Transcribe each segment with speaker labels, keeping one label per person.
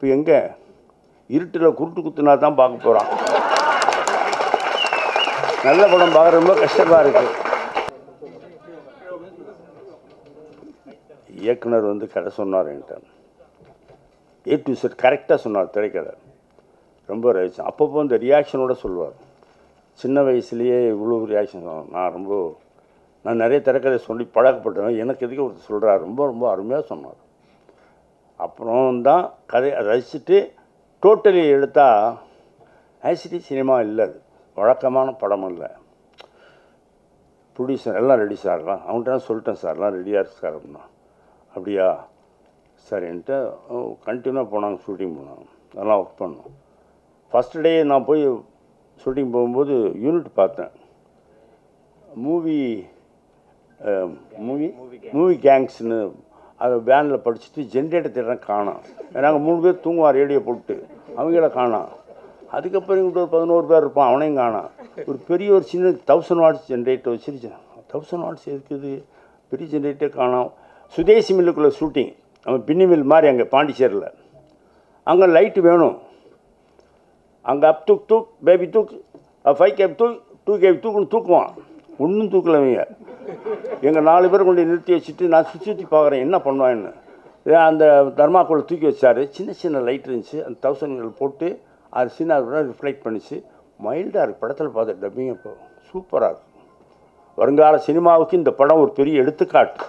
Speaker 1: இப்போ எங்கே இருட்டில் குருட்டு குத்துனா தான் பார்க்க போகிறான் நல்ல படம் பார்க்க ரொம்ப கஷ்டமாக இருக்குது இயக்குனர் வந்து கதை சொன்னார் என்கிட்ட ஏ டு செட் கரெக்டாக சொன்னார் திரைக்கதை ரொம்ப ரசிச்சேன் அப்பப்போ இந்த ரியாக்ஷனோட சொல்லுவார் சின்ன வயசுலேயே இவ்வளோ ரியாக்ஷன் நான் ரொம்ப நான் நிறைய திரைக்கதை சொல்லி பழக்கப்பட்டவன் எனக்கு எதுக்கு ஒருத்தர் சொல்கிறார் ரொம்ப ரொம்ப அருமையாக சொன்னார் அப்புறம் தான் கதையை ரசிச்சுட்டு டோட்டலி எடுத்தால் ஆசிடி சினிமா இல்லை அது வழக்கமான படம் இல்லை ப்ரொடியூசர் எல்லாம் ரெடி சார் அவன்கிட்ட நான் சொல்லிட்டேன் சார் எல்லாம் ரெடியாக இருக்கு சார் அப்படின்னா அப்படியா சரின்ட்டு கண்டினியூவாக போனாங்க ஷூட்டிங் போனாங்க அதெல்லாம் ஒர்க் பண்ணோம் ஃபஸ்ட் டே நான் போய் ஷூட்டிங் போகும்போது யூனிட் பார்த்தேன் மூவி மூவி மூவி கேங்ஸ்னு அதை வேனில் படிச்சுட்டு ஜென்ரேட்டர் தேடுறேன் காணோம் நாங்கள் மூணு பேர் தூங்குவான் ரேடியோ போட்டு அவங்கள காணோம் அதுக்கப்புறம் இங்கிட்ட ஒரு பதினோரு பேர் இருப்பான் அவனையும் காணோம் ஒரு பெரிய ஒரு சின்ன தௌசண்ட் வாட்ஸ் ஜென்ரேட்டர் வச்சிருச்சேன் தௌசண்ட் வாட்ஸ் இருக்குது பெரிய ஜென்ரேட்டர் காணோம் சுதேசி மில்லுக்குள்ளே ஷூட்டிங் அவன் பின்னி மில் மாதிரி அங்கே பாண்டிச்சேரியில் அங்கே லைட்டு வேணும் அங்கே அப் தூக் தூக் பேபி தூக் ஃபைவ் கேப் தூக் டூ கேப் தூக்குன்னு தூக்குவான் ஒன்றும் தூக்கலவங்க எங்கள் நாலு பேர் கொண்டு நிறுத்தி வச்சுட்டு நான் சுற்றி சுற்றி பார்க்குறேன் என்ன பண்ணுவான்னு ஏன் அந்த தர்மாக்கோலை தூக்கி வச்சார் சின்ன சின்ன லைட் இருந்துச்சு அந்த தௌசண்ட்கள் போட்டு அது சின்ன ரிஃப்ளெக்ட் பண்ணிச்சு மைல்டாக இருக்குது படத்தில் பார்த்த டப்பிங் இப்போ சூப்பராக இருக்கு வருங்கால சினிமாவுக்கு இந்த படம் ஒரு பெரிய எடுத்துக்காட்டு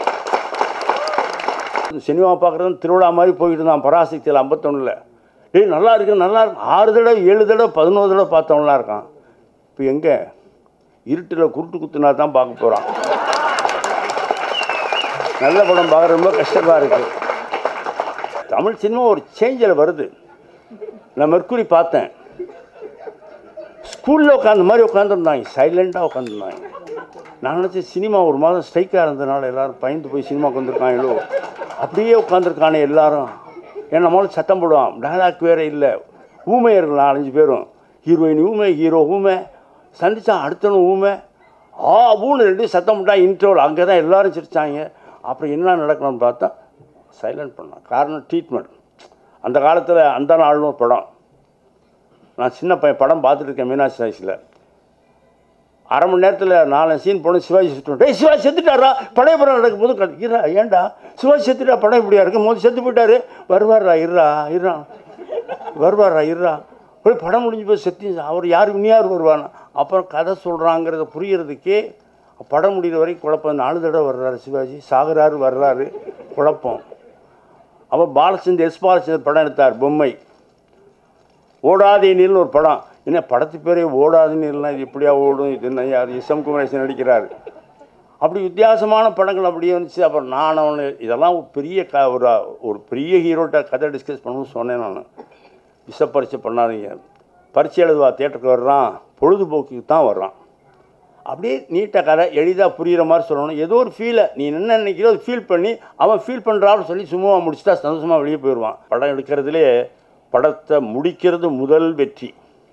Speaker 1: சினிமா பார்க்குறது திருவிழா மாதிரி போயிட்டு இருந்தான் பராசக்தியில் ஐம்பத்தொன்னில் டேய் நல்லா இருக்கு நல்லா இருக்கு ஆறு தடவை ஏழு தடவை பதினோரு தடவை பார்த்தவன்லாம் இருக்கான் இப்போ எங்கே இருட்டில் குருட்டு குத்துனா தான் பார்க்க போகிறான் நல்ல படம் பார்க்குற ரொம்ப கஷ்டமாக இருக்குது தமிழ் சினிமா ஒரு சேஞ்சில் வருது நான் மெர்க்குரி பார்த்தேன் ஸ்கூலில் உட்காந்த மாதிரி உட்காந்துருந்தாங்க சைலண்ட்டாக உட்காந்துருந்தாங்க நான் நினச்சேன் சினிமா ஒரு மாதம் ஸ்ட்ரைக்காக இருந்ததுனால எல்லாரும் பயந்து போய் சினிமாவுக்கு வந்திருக்காங்களோ அப்படியே உட்காந்துருக்கானே எல்லாரும் ஏன்னா நம்மளும் சத்தம் போடுவான் டயலாக் வேறு இல்லை ஊமையர்கள் நாலஞ்சு பேரும் ஹீரோயின் ஊமை ஹீரோ ஊமை சந்திச்சான் அடுத்தவனும் ஊமை ஆ ஊன்னு ரெண்டு சத்தம் போட்டா இன்ட்ரோல் அங்கே தான் எல்லாரும் சிரிச்சாங்க அப்புறம் என்ன நடக்கணும்னு பார்த்தா சைலண்ட் பண்ணான் காரணம் ட்ரீட்மெண்ட் அந்த காலத்தில் அந்த நாள்னு ஒரு படம் நான் சின்ன பையன் படம் பார்த்துட்டு இருக்கேன் மீனாட்சி சாய்ஸில் அரை மணி நேரத்தில் நாலு சீன் போன சிவாஜி சுட்டு டேய் சிவாஜி செத்துட்டாரா பழைய படம் நடக்கும் போது கட்- இருடா ஏன்டா சிவாஜி செத்துட்டா படம் இப்படியா இருக்கு மோதி செத்து போயிட்டாரு வருவாரா இருடா இருடா வருவாரா இருடா போய் படம் முடிஞ்சு போய் செத்து அவர் யார் இனியார் வருவானா அப்புறம் கதை சொல்கிறாங்கிறத புரியறதுக்கே படம் முடிகிற வரைக்கும் குழப்பம் நாலு தடவை வர்றாரு சிவாஜி சாகுறாரு வர்றாரு குழப்பம் அவர் பாலச்சந்தர் எஸ் பாலச்சந்தர் படம் எடுத்தார் பொம்மை ஓடாதே நீர்னு ஒரு படம் என்ன படத்து பேரே ஓடாத நீர்லாம் இது எப்படியா ஓடும் இது என்ன யார் எஸ்எம் குமரேசன் நடிக்கிறார் அப்படி வித்தியாசமான படங்கள் அப்படியே வந்துச்சு அப்புறம் நான் அவனு இதெல்லாம் ஒரு பெரிய க ஒரு ஒரு பெரிய ஹீரோட்ட கதை டிஸ்கஸ் பண்ணணும்னு சொன்னேன் நான் விஷ பரீட்சை பண்ணாதீங்க பரீட்சை எழுதுவா தேட்டருக்கு வர்றான் பொழுதுபோக்குக்கு தான் வர்றான் அப்படியே நீட்டாக கதை எளிதாக புரிகிற மாதிரி சொல்லணும் ஏதோ ஒரு ஃபீலை நீ என்ன நினைக்கிறோ அதை ஃபீல் பண்ணி அவன் ஃபீல் பண்ணுறான்னு சொல்லி சும்மா முடிச்சுட்டா சந்தோஷமாக வெளியே போயிடுவான் படம் எடுக்கிறதுலே படத்தை முடிக்கிறது முதல் வெற்றி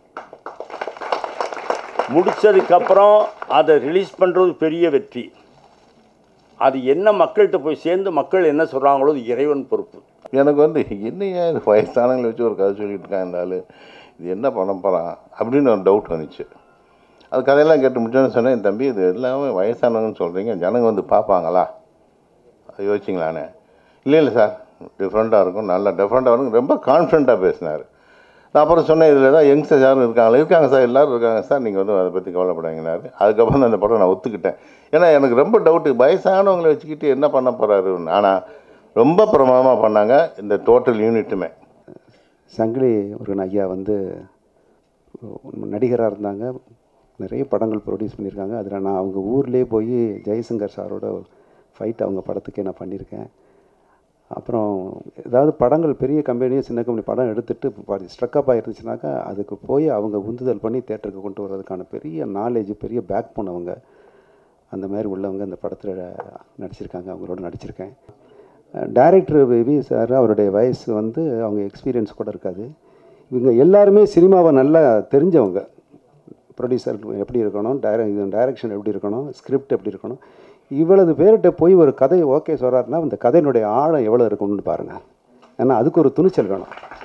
Speaker 1: முடித்ததுக்கப்புறம் அதை ரிலீஸ் பண்ணுறது பெரிய வெற்றி அது என்ன மக்கள்கிட்ட போய் சேர்ந்து மக்கள் என்ன சொல்கிறாங்களோ அது இறைவன் பொறுப்பு
Speaker 2: எனக்கு வந்து என்னையா இது வயசானவங்களை வச்சு ஒரு கதை சொல்லிட்டு இருக்கான் இந்த ஆளு இது என்ன பண்ண போகிறான் அப்படின்னு ஒரு டவுட் வந்துச்சு அது கதையெல்லாம் கேட்டு முடிச்சோன்னு சொன்னேன் "என் தம்பி இது எல்லாமே வயசானவங்கன்னு சொல்கிறீங்க ஜனங்க வந்து பார்ப்பாங்களா அது யோசிச்சிங்களானே இல்லை இல்லை சார் டிஃப்ரெண்ட்டாக இருக்கும் நல்லா டிஃப்ரெண்ட்டாக இருக்கும் ரொம்ப கான்ஃபிடண்ட்டாக பேசினார் நான் அப்புறம் சொன்னேன் இதில் தான் யங்ஸ்டர்ஸ் யாரும் இருக்காங்களா இருக்காங்க சார் எல்லோரும் இருக்காங்க சார் நீங்கள் வந்து அதை பற்றி கவலைப்படாங்கனாரு அதுக்கப்புறம் தான் அந்த படம் நான் ஒத்துக்கிட்டேன் ஏன்னா எனக்கு ரொம்ப டவுட்டு வயசானவங்களை வச்சுக்கிட்டு என்ன பண்ண போகிறாரு ஆனால் ரொம்ப பிரமாதமாக பண்ணாங்க இந்த டோட்டல் யூனிட்டுமே
Speaker 3: சங்கிலி முருகன் ஐயா வந்து நடிகராக இருந்தாங்க நிறைய படங்கள் ப்ரொடியூஸ் பண்ணியிருக்காங்க அதில் நான் அவங்க ஊர்லேயே போய் ஜெயசங்கர் சாரோட ஃபைட் அவங்க படத்துக்கே நான் பண்ணியிருக்கேன் அப்புறம் ஏதாவது படங்கள் பெரிய கம்பெனியோ சின்ன கம்பெனி படம் எடுத்துகிட்டு ஸ்ட்ரக்கப் ஆகிருந்துச்சுனாக்கா அதுக்கு போய் அவங்க உந்துதல் பண்ணி தேட்டருக்கு கொண்டு வர்றதுக்கான பெரிய நாலேஜ் பெரிய பேக் போன் அவங்க அந்த மாதிரி உள்ளவங்க அந்த படத்தில் நடிச்சிருக்காங்க அவங்களோட நடிச்சிருக்கேன் டைரக்டர் பேபி சார் அவருடைய வயசு வந்து அவங்க எக்ஸ்பீரியன்ஸ் கூட இருக்காது இவங்க எல்லாருமே சினிமாவை நல்லா தெரிஞ்சவங்க ப்ரொடியூசர் எப்படி இருக்கணும் டைர டைரக்ஷன் எப்படி இருக்கணும் ஸ்கிரிப்ட் எப்படி இருக்கணும் இவ்வளவு பேர்கிட்ட போய் ஒரு கதை ஓகே சொல்கிறாருன்னா அந்த கதையினுடைய ஆழம் எவ்வளோ இருக்கும்னு பாருங்கள் ஏன்னா அதுக்கு ஒரு துணிச்சல் வேணும்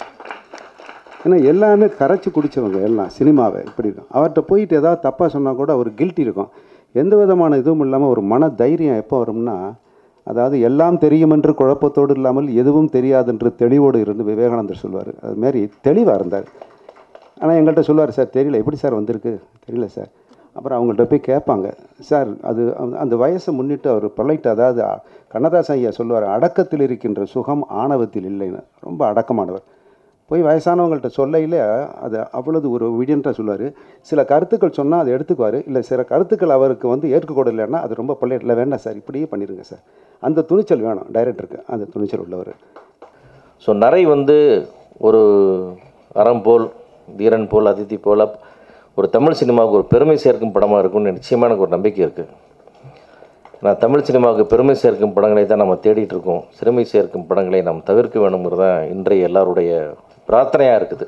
Speaker 3: ஏன்னா எல்லாமே கரைச்சி குடித்தவங்க எல்லாம் சினிமாவை இப்படி இருக்கும் அவர்கிட்ட போயிட்டு ஏதாவது தப்பாக சொன்னால் கூட ஒரு கில்ட்டி இருக்கும் எந்த விதமான இதுவும் இல்லாமல் ஒரு மன தைரியம் எப்போ வரும்னா அதாவது எல்லாம் தெரியும் என்று குழப்பத்தோடு இல்லாமல் எதுவும் தெரியாதென்று தெளிவோடு இருந்து விவேகானந்தர் சொல்வார் அது மாதிரி தெளிவாக இருந்தார் ஆனால் எங்கள்கிட்ட சொல்லுவார் சார் தெரியல எப்படி சார் வந்திருக்கு தெரியல சார் அப்புறம் அவங்கள்ட்ட போய் கேட்பாங்க சார் அது அந்த- அந்த வயசை முன்னிட்டு அவர் பொலைட் அதாவது அ- கண்ணதாசன் ஐயா சொல்லுவார் அடக்கத்தில் இருக்கின்ற சுகம் ஆணவத்தில் இல்லைன்னு ரொம்ப அடக்கமானவர் போய் வயசானவங்கள்ட்ட சொல்லையில் அது அவ்வளவு ஒரு விடியன்ட்டாக சொல்லுவார் சில கருத்துக்கள் சொன்னால் அதை எடுத்துக்குவார் இல்லை சில கருத்துக்கள் அவருக்கு வந்து ஏற்கக்கூடலைன்னா அது ரொம்ப பொலைட்டில் வேண்டாம் சார் இப்படியே பண்ணிடுங்க சார் அந்த துணிச்சல் வேணும் டைரக்டருக்கு அந்த துணிச்சல் உள்ளவர்
Speaker 4: ஸோ நரை வந்து ஒரு அறம் போல் தீரன் போல் அதித்தி போல் ஒரு தமிழ் சினிமாவுக்கு ஒரு பெருமை சேர்க்கும் படமாக இருக்கும்னு நிச்சயமாக எனக்கு ஒரு நம்பிக்கை இருக்குது நான் தமிழ் சினிமாவுக்கு பெருமை சேர்க்கும் படங்களை தான் நம்ம தேடிட்டு இருக்கோம் சிறுமை சேர்க்கும் படங்களை நாம் தவிர்க்க வேணுங்கிறது தான் இன்றைய எல்லாருடைய பிரார்த்தனையாக இருக்குது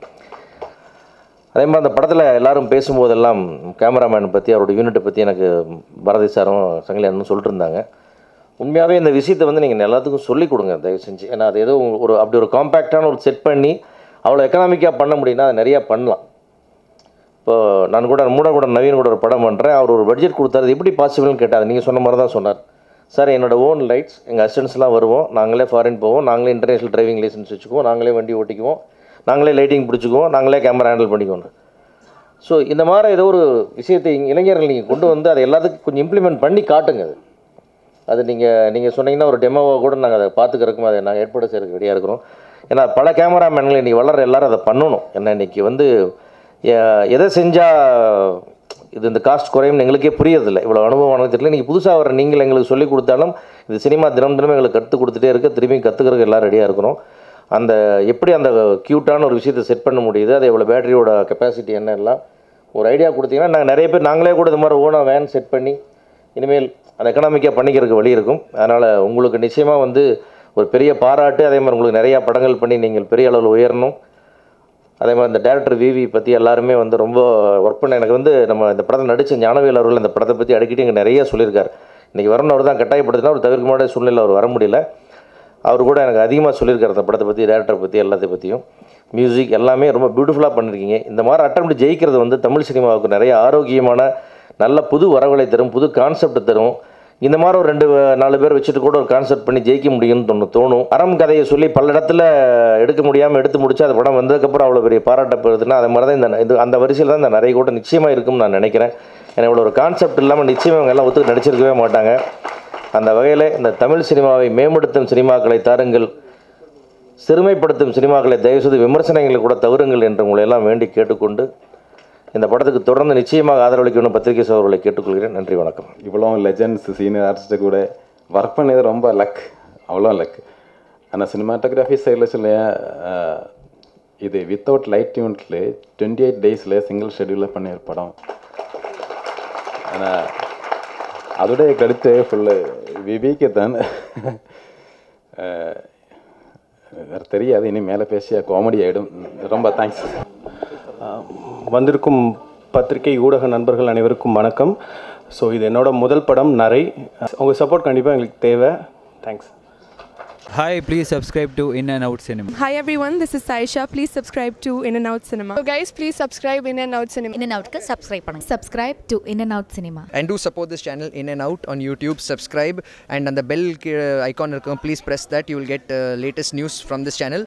Speaker 4: அதே மாதிரி அந்த படத்தில் எல்லாரும் பேசும்போதெல்லாம் கேமராமேன் பற்றி அவரோட யூனிட்டை பற்றி எனக்கு பாரதி சாரும் சங்கிலி அண்ணனும் சொல்லிட்டு இருந்தாங்க உண்மையாகவே இந்த விஷயத்தை வந்து நீங்கள் எல்லாத்துக்கும் சொல்லிக் கொடுங்க தயவு செஞ்சு ஏன்னா அது ஏதோ ஒரு அப்படி ஒரு காம்பேக்டான ஒரு செட் பண்ணி அவ்வளோ எக்கனாமிக்காக பண்ண முடியும்னா அதை நிறையா பண்ணலாம் இப்போ நான் கூட மூட கூட நவீன் கூட ஒரு படம் பண்ணுறேன் அவர் ஒரு பட்ஜெட் கொடுத்தாரு அது எப்படி பாசிபிள்னு கேட்டார் நீங்கள் சொன்ன மாதிரி தான் சொன்னார் சார் என்னோட ஓன் லைட்ஸ் எங்கள் அசிஸ்டன்ஸ்லாம் வருவோம் நாங்களே ஃபாரின் போவோம் நாங்களே இன்டர்நேஷனல் டிரைவிங் லைசன்ஸ் வச்சுக்குவோம் நாங்களே வண்டி ஓட்டிக்குவோம் நாங்களே லைட்டிங் பிடிச்சிக்குவோம் நாங்களே கேமரா ஹேண்டில் பண்ணிக்குவோம் ஸோ இந்த மாதிரி ஏதோ ஒரு விஷயத்தை இங்க இளைஞர்கள் நீங்கள் கொண்டு வந்து அதை எல்லாத்துக்கும் கொஞ்சம் இம்ப்ளிமெண்ட் பண்ணி காட்டுங்க அது அது நீங்கள் நீங்கள் சொன்னீங்கன்னா ஒரு டெமோவாக கூட நாங்கள் அதை பார்த்துக்கிறதுக்கும் அதை நாங்கள் ஏற்பாடு செய்யறதுக்கு ரெடியாக இருக்கிறோம் ஏன்னா பல கேமராமேன்கள் இன்றைக்கி வளர எல்லாரும் அதை பண்ணணும் ஏன்னா இன்றைக்கி வந்து எ- எதை செஞ்சால் இது இந்த காஸ்ட் குறையும்னு எங்களுக்கே புரியறதில்ல இவ்வளோ அனுபவம் எனக்கு தெரியல நீங்கள் புதுசாக வர நீங்கள் எங்களுக்கு சொல்லிக் கொடுத்தாலும் இது சினிமா தினம் தினம் எங்களுக்கு கற்றுக் கொடுத்துட்டே இருக்க திரும்பி கற்றுக்கிறதுக்கு எல்லாம் ரெடியாக இருக்கிறோம் அந்த எப்படி அந்த க்யூட்டான ஒரு விஷயத்தை செட் பண்ண முடியுது அது எவ்வளோ பேட்டரியோட கெப்பாசிட்டி என்ன எல்லாம் ஒரு ஐடியா கொடுத்தீங்கன்னா நாங்கள் நிறைய பேர் நாங்களே கூட இது மாதிரி ஓனாக வேன் செட் பண்ணி இனிமேல் அந்த எக்கனாமிக்காக பண்ணிக்கிறதுக்கு வழி இருக்கும் அதனால் உங்களுக்கு நிச்சயமாக வந்து ஒரு பெரிய பாராட்டு அதே மாதிரி உங்களுக்கு நிறையா படங்கள் பண்ணி நீங்கள் பெரிய அளவில் உயரணும் அதே மாதிரி இந்த டேரக்டர் விவி பற்றி எல்லாருமே வந்து ரொம்ப ஒர்க் பண்ண எனக்கு வந்து நம்ம இந்த படத்தை நடித்த ஞானவேல் அவர்கள் இந்த படத்தை பற்றி அடிக்கடி இங்கே நிறைய சொல்லியிருக்காரு இன்றைக்கி வரணும் அவர் தான் கட்டாயப்படுத்தினா அவர் தவிர்க்க முடியாத சூழ்நிலை அவர் வர முடியல அவர் கூட எனக்கு அதிகமாக சொல்லியிருக்காரு அந்த படத்தை பற்றி டேரக்டரை பற்றி எல்லாத்தை பற்றியும் மியூசிக் எல்லாமே ரொம்ப பியூட்டிஃபுல்லாக பண்ணியிருக்கீங்க இந்த மாதிரி அட்டம் ஜெயிக்கிறது வந்து தமிழ் சினிமாவுக்கு நிறைய ஆரோக்கியமான நல்ல புது வரவுகளை தரும் புது கான்செப்ட் தரும் இந்த மாதிரி ஒரு ரெண்டு நாலு பேர் வச்சுட்டு கூட ஒரு கான்செப்ட் பண்ணி ஜெயிக்க முடியும்னு தோணு தோணும் அறம் கதையை சொல்லி பல இடத்துல எடுக்க முடியாமல் எடுத்து முடிச்சு அந்த படம் வந்ததுக்கப்புறம் அவ்வளோ பெரிய பாராட்ட பெறுதுன்னா அது மாதிரி தான் இந்த இது அந்த வரிசையில் தான் இந்த நிறைய கூட நிச்சயமாக இருக்கும்னு நான் நினைக்கிறேன் ஏன்னா இவ்வளோ ஒரு கான்செப்ட் இல்லாமல் நிச்சயமாக இவங்க எல்லாம் ஒத்துக்கு நடிச்சிருக்கவே மாட்டாங்க அந்த வகையில் இந்த தமிழ் சினிமாவை மேம்படுத்தும் சினிமாக்களை தாருங்கள் சிறுமைப்படுத்தும் சினிமாக்களை தயவுசெய்து விமர்சனங்களை கூட தவறுங்கள் என்று உங்களை எல்லாம் வேண்டி கேட்டுக்கொண்டு இந்த படத்துக்கு தொடர்ந்து நிச்சயமாக ஆதரவளிக்கணும் பத்திரிகை சகோதரர்களை கேட்டுக்கொள்கிறேன் நன்றி வணக்கம்
Speaker 5: இவ்வளோ லெஜண்ட்ஸ் சீனியர் ஆர்டிஸ்ட்டு கூட ஒர்க் பண்ணது ரொம்ப லக் அவ்வளோ லக் ஆனால் சினிமாட்டோகிராஃபி சைடில் சொல்ல அஹ், இது வித்தவுட் லைட் யூனிட்ல டுவெண்ட்டி எயிட் டேஸில் சிங்கிள் ஷெடியூலில் பண்ண ஒரு படம் ஆனால் அதோடைய கருத்து ஃபுல்லு விவிக்கு தான் அஹ், வேறு தெரியாது இனி மேலே பேசிய காமெடி ஆகிடும் ரொம்ப தேங்க்ஸ்
Speaker 6: வந்திருக்கும் பத்திரிகை ஊடக நண்பர்கள் அனைவருக்கும் வணக்கம் ஸோ இது என்னோட முதல் படம் நரை உங்கள் சப்போர்ட் கண்டிப்பாக எங்களுக்கு தேவை thanks
Speaker 7: Hi, please subscribe to In and Out Cinema.
Speaker 8: Hi everyone, this is Saisha. Please subscribe to In and Out Cinema. So guys, please subscribe In and Out Cinema.
Speaker 9: In and Outக்கு subscribe பண்ணுங்க subscribe to In and Out Cinema
Speaker 10: and do support this channel in and out on youtube subscribe and on the bell uh, icon இருக்கும், please press that you will get uh, latest news from this channel